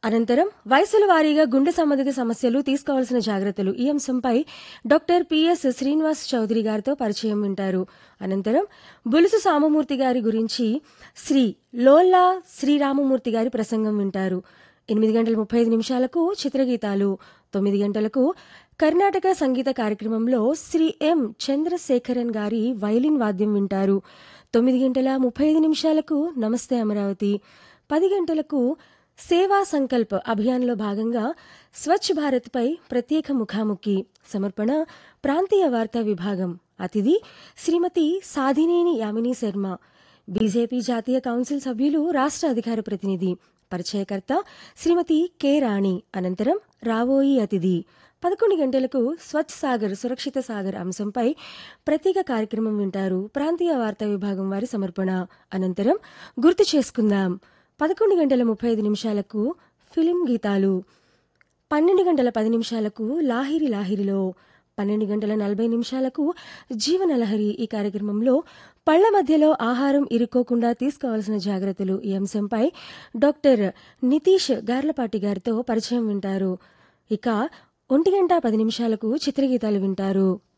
అనంతరం వయసుల వారీగా గుండె సంబంధిత సమస్యలు తీసుకోవాల్సిన జాగ్రత్తలు ఈ అంశంపై డాక్టర్ పిఎస్ శ్రీనివాస్ చౌదరి గారితో పరిచయం వింటారు అనంతరం బులుసు సామమూర్తి గారి గురించి శ్రీ లోల్లా శ్రీరామమూర్తి గారి ప్రసంగం వింటారు ఎనిమిది గంటల ముప్పై ఐదు నిమిషాలకు చిత్రగీతాలు తొమ్మిది గంటలకు కర్ణాటక సంగీత కార్యక్రమంలో శ్రీ ఎం చంద్రశేఖరన్ గారి వైలిన్ వాద్యం వింటారు తొమ్మిది గంటల ముప్పై ఐదు నిమిషాలకు నమస్తే అమరావతి పది గంటలకు సేవా సంకల్ప్ అభియాన్లో భాగంగా స్వచ్ఛ భారత్పై ప్రత్యేక ముఖాముఖి సమర్పణ ప్రాంతీయ వార్తా విభాగం అతిథి శ్రీమతి సాధినేని యామిని శర్మ బీజేపీ జాతీయ కౌన్సిల్ సభ్యులు రాష్ట్ర అధికార ప్రతినిధి పరిచయకర్త శ్రీమతి కె రాణి అనంతరం రావోయి అతిథి పదకొండు గంటలకు స్వచ్ఛ సాగర్ సురక్షిత సాగర్ అంశంపై ప్రత్యేక కార్యక్రమం వింటారు ప్రాంతీయ వార్తా విభాగం వారి సమర్పణ అనంతరం గుర్తు చేసుకుందాం పదకొండు గంటల ముప్పై ఐదు నిమిషాలకు ఫిలిం గీతాలు పన్నెండు గంటల పది నిమిషాలకు లాహిరి లాహిరిలో పన్నెండు గంటల నలభై నిమిషాలకు జీవనలహరి ఈ కార్యక్రమంలో పళ్ల మధ్యలో ఆహారం ఇరుక్కోకుండా తీసుకోవాల్సిన జాగ్రత్తలు ఈ అంశంపై డాక్టర్ నితీష్ గార్లపాటి గారితో పరిచయం వింటారు ఇక ఒంటి గంట పది నిమిషాలకు చిత్రగీతాలు వింటారు